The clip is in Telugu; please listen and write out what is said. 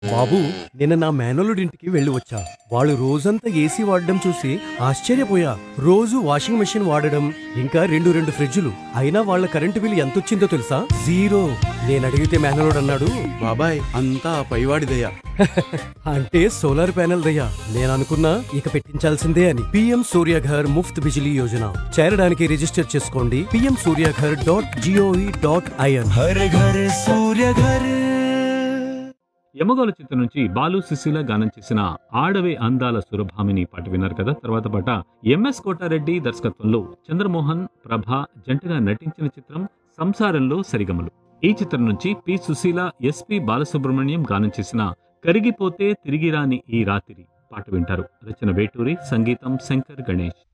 బాబు నిన్న నా మేనలుడింటికి వెళ్ళి వచ్చా వాళ్ళు రోజంతా ఏసీ వాడడం చూసి ఆశ్చర్యపోయా రోజు వాషింగ్ మెషిన్ వాడడం ఇంకా రెండు రెండు ఫ్రిడ్జులు అయినా వాళ్ళ కరెంటు బిల్ ఎంత వచ్చిందో తెలుసా జీరో నేను అడిగితే మేనలుడు అన్నాడు బాబాయ్ అంతా ఆ పైవాడిదయ్యా అంటే సోలార్ ప్యానెల్ దయ్యా నేను అనుకున్నా ఇక పెట్టించాల్సిందే అని పిఎం సూర్యఘర్ ముఫ్త్ బిజిలీ యోజన చేరడానికి రిజిస్టర్ చేసుకోండి PM Suryaghar dot G O V dot I N हर घर सूर्य घर యమగోళ చిత్రం నుంచి బాలు సుశీల గానం చేసిన ఆడవే అందాల సురభామిని పాట విన్నారు కదా తర్వాత పాట ఎంఎస్ కోటారెడ్డి దర్శకత్వంలో చంద్రమోహన్ ప్రభ జంటగా నటించిన చిత్రం సంసారంలో సరిగమలు ఈ చిత్రం నుంచి పి సుశీల ఎస్పి బాలసుబ్రహ్మణ్యం గానం చేసిన కరిగిపోతే తిరిగి రాని ఈ రాత్రి పాట వింటారు రచన వేటూరి సంగీతం శంకర్ గణేష్